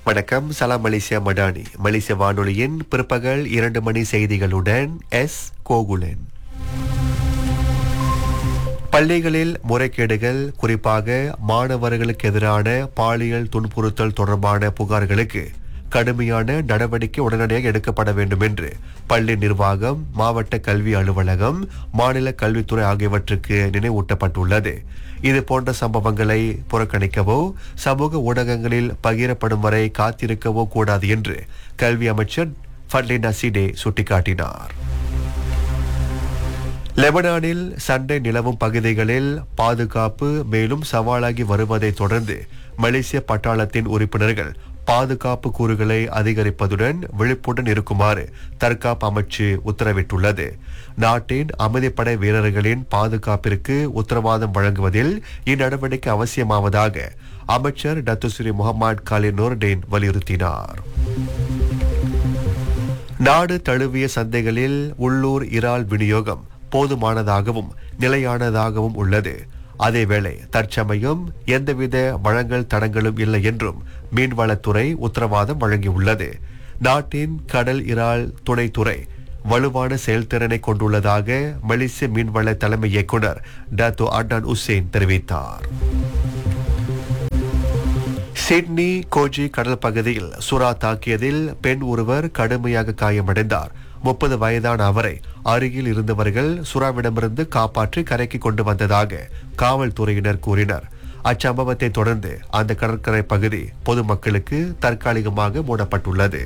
வணக்கம் சலாம் மலேசியா மடானி மலேசிய வானொலியின் பிற்பகல் இரண்டு மணி செய்திகளுடன் எஸ் கோகுலன் பள்ளிகளில் முறைகேடுகள் குறிப்பாக மாணவர்களுக்கு எதிரான பாலியல் துன்புறுத்தல் தொடர்பான புகார்களுக்கு கடுமையான நடவடிக்கை உடனடியாக எடுக்கப்பட வேண்டும் என்று பள்ளி நிர்வாகம் மாவட்ட கல்வி அலுவலகம் மாநில கல்வித்துறை ஆகியவற்றுக்கு நினைவூட்டப்பட்டுள்ளது இது போன்ற சம்பவங்களை புறக்கணிக்கவோ சமூக ஊடகங்களில் பகிரப்படும் வரை காத்திருக்கவோ கூடாது என்று கல்வி அமைச்சர் ஃபட்லின் அசிடே சுட்டிக்காட்டினார் லெபனானில் சண்டை நிலவும் பகுதிகளில் பாதுகாப்பு மேலும் சவாலாகி வருவதை தொடர்ந்து மலேசிய பட்டாளத்தின் உறுப்பினர்கள் பாதுகாப்பு கூறுகளை அதிகரிப்பதுடன் விழிப்புடன் இருக்குமாறு தற்காப்பு அமைச்சு உத்தரவிட்டுள்ளது நாட்டின் அமைதிப்படை வீரர்களின் பாதுகாப்பிற்கு உத்தரவாதம் வழங்குவதில் இந்நடவடிக்கை அவசியமாவதாக அமைச்சர் டத்துஸ்ரீ முகமது காலின் நூர்டேன் வலியுறுத்தினார் நாடு தழுவிய சந்தைகளில் உள்ளூர் இறால் விநியோகம் போதுமானதாகவும் நிலையானதாகவும் உள்ளது அதேவேளை தற்சமயம் எந்தவித வழங்கல் தடங்களும் இல்லை என்றும் மீன்வளத்துறை உத்தரவாதம் வழங்கியுள்ளது நாட்டின் கடல் இறால் துணைத்துறை வலுவான செயல்திறனை கொண்டுள்ளதாக மலேசிய மீன்வள தலைமை இயக்குனர் டாத்தோ அட்னான் உசேன் தெரிவித்தார் சிட்னி கோஜி கடல் பகுதியில் சுறா தாக்கியதில் பெண் ஒருவர் கடுமையாக காயமடைந்தார் முப்பது வயதான அவரை அருகில் இருந்தவர்கள் சுறாவிடமிருந்து காப்பாற்றி கரைக்கு கொண்டு வந்ததாக காவல்துறையினர் கூறினர் அச்சம்பவத்தை தொடர்ந்து அந்த கடற்கரை பகுதி பொதுமக்களுக்கு தற்காலிகமாக மூடப்பட்டுள்ளது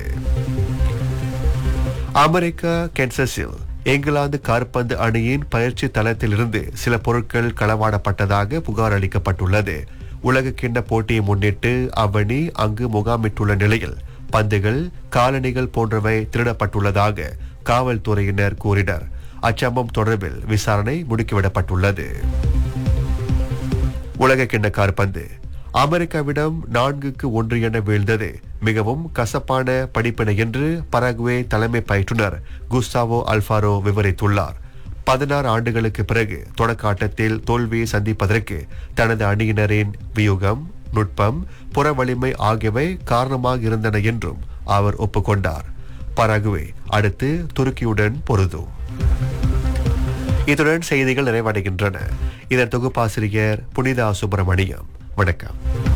அமெரிக்கா கென்சஸில் இங்கிலாந்து காற்பந்து அணியின் பயிற்சி தளத்திலிருந்து சில பொருட்கள் களவாடப்பட்டதாக புகார் அளிக்கப்பட்டுள்ளது உலக கிண்ண போட்டியை முன்னிட்டு அவ்வணி அங்கு முகாமிட்டுள்ள நிலையில் பந்துகள் காலணிகள் போன்றவை திருடப்பட்டுள்ளதாக காவல்துறையினர் கூறினர் அச்சம்பவம் தொடர்பில் விசாரணை முடுக்கிவிடப்பட்டுள்ளது உலக கிண்ண காற்பந்து அமெரிக்காவிடம் நான்குக்கு ஒன்று என வீழ்ந்தது மிகவும் கசப்பான படிப்பினை என்று பரகுவே தலைமை பயிற்றுனர் குஸ்டாவோ அல்பாரோ விவரித்துள்ளார் பதினாறு ஆண்டுகளுக்கு பிறகு தொடக்க ஆட்டத்தில் தோல்வியை சந்திப்பதற்கு தனது அணியினரின் வியூகம் நுட்பம் புற வலிமை ஆகியவை காரணமாக இருந்தன என்றும் அவர் ஒப்புக்கொண்டார் பரகுவே அடுத்து துருக்கியுடன் பொருதும் இத்துடன் செய்திகள் நிறைவடைகின்றன இதன் தொகுப்பாசிரியர் புனிதா சுப்பிரமணியம் வணக்கம்